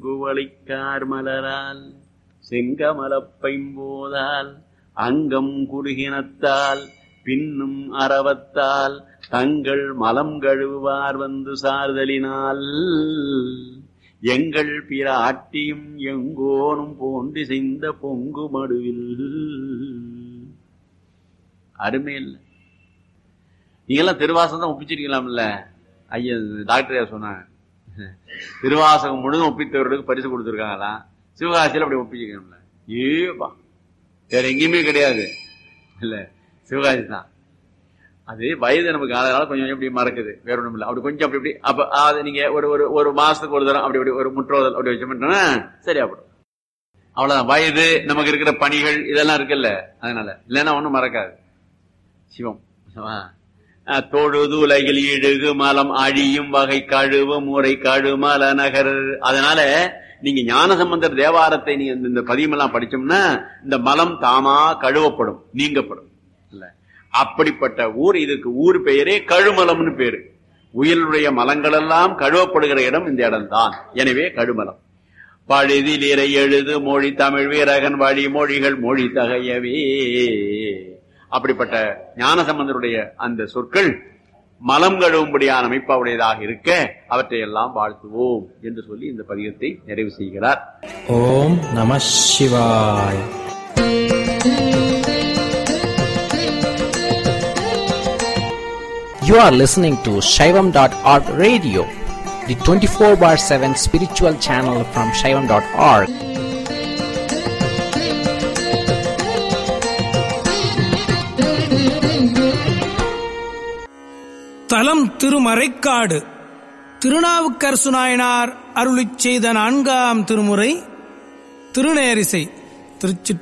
குவளிக்கார் மலரால் செங்கமலப்பைம்போதால் அங்கம் குறுகினத்தால் பின்னும் அறவத்தால் தங்கள் மலம் கழுவார் வந்து சார்தலினால் எங்கள் பிற ஆட்டியும் எங்கோனும் போன்றி செய்த பொங்கு மடுவில் அருமை இல்லை நீங்கெல்லாம் திருவாசகம் தான் ஒப்பிச்சிருக்கலாம்ல ஐயா டாக்டர் சொன்னாங்க திருவாசகம் முழுதும் ஒப்பித்தவர்களுக்கு பரிசு கொடுத்துருக்காங்களாம் சிவகாசியில் அப்படி ஒப்பிச்சிருக்கணும்ல ஏப்பா வேற எங்கேயுமே கிடையாது இல்ல சிவகாசி தான் அது வயது நமக்கு அதனால கொஞ்சம் கொஞ்சம் இப்படி மறக்குது வேற ஒண்ணும் இல்லை அப்படி கொஞ்சம் அப்படி இப்படி அப்ப அது நீங்க ஒரு ஒரு ஒரு மாசத்துக்கு ஒரு தரம் அப்படி அப்படி ஒரு முற்றோதல் அப்படி வச்சோம்னா சரியா போடும் அவ்வளவுதான் வயது நமக்கு இருக்கிற பணிகள் இதெல்லாம் இருக்குல்ல அதனால இல்லைன்னா ஒண்ணும் மறக்காது சிவம் தொழுது உலகில் இழுகு மலம் அழியும் வகை கழுவு முறை கழுமல நகர் அதனால நீங்க ஞான சம்பந்தர் தேவாரத்தை நீங்க இந்த பதியமெல்லாம் படிச்சோம்னா இந்த மலம் தாமா கழுவப்படும் நீங்கப்படும் இல்ல அப்படிப்பட்ட ஊர் இதுக்கு ஊர் பெயரே கழுமலம்னு பேரு உயிலுடைய மலங்கள் எல்லாம் கழுவப்படுகிற இடம் இந்த இடம் தான் எனவே கழுமலம் பழுதில் இறை எழுது மொழி தமிழ் வீரகன் வழி மொழிகள் மொழி தகையவே அப்படிப்பட்ட ஞான சம்பந்தருடைய அந்த சொற்கள் மலம் கழுவும்படியான அமைப்பாவுடையதாக இருக்க அவற்றை எல்லாம் வாழ்த்துவோம் என்று சொல்லி இந்த பதிகத்தை நிறைவு செய்கிறார் ஓம் நம சிவாய் You are listening to Shaivam.org radio, the 24 bar 7 spiritual channel from Shaivam.org. தலம் திருமறைக்காடு திருநாவுக்கரசு நாயனார் அருளிச் செய்த நான்காம் திருமுறை திருநேரிசை திருச்சிற்றம்பலம்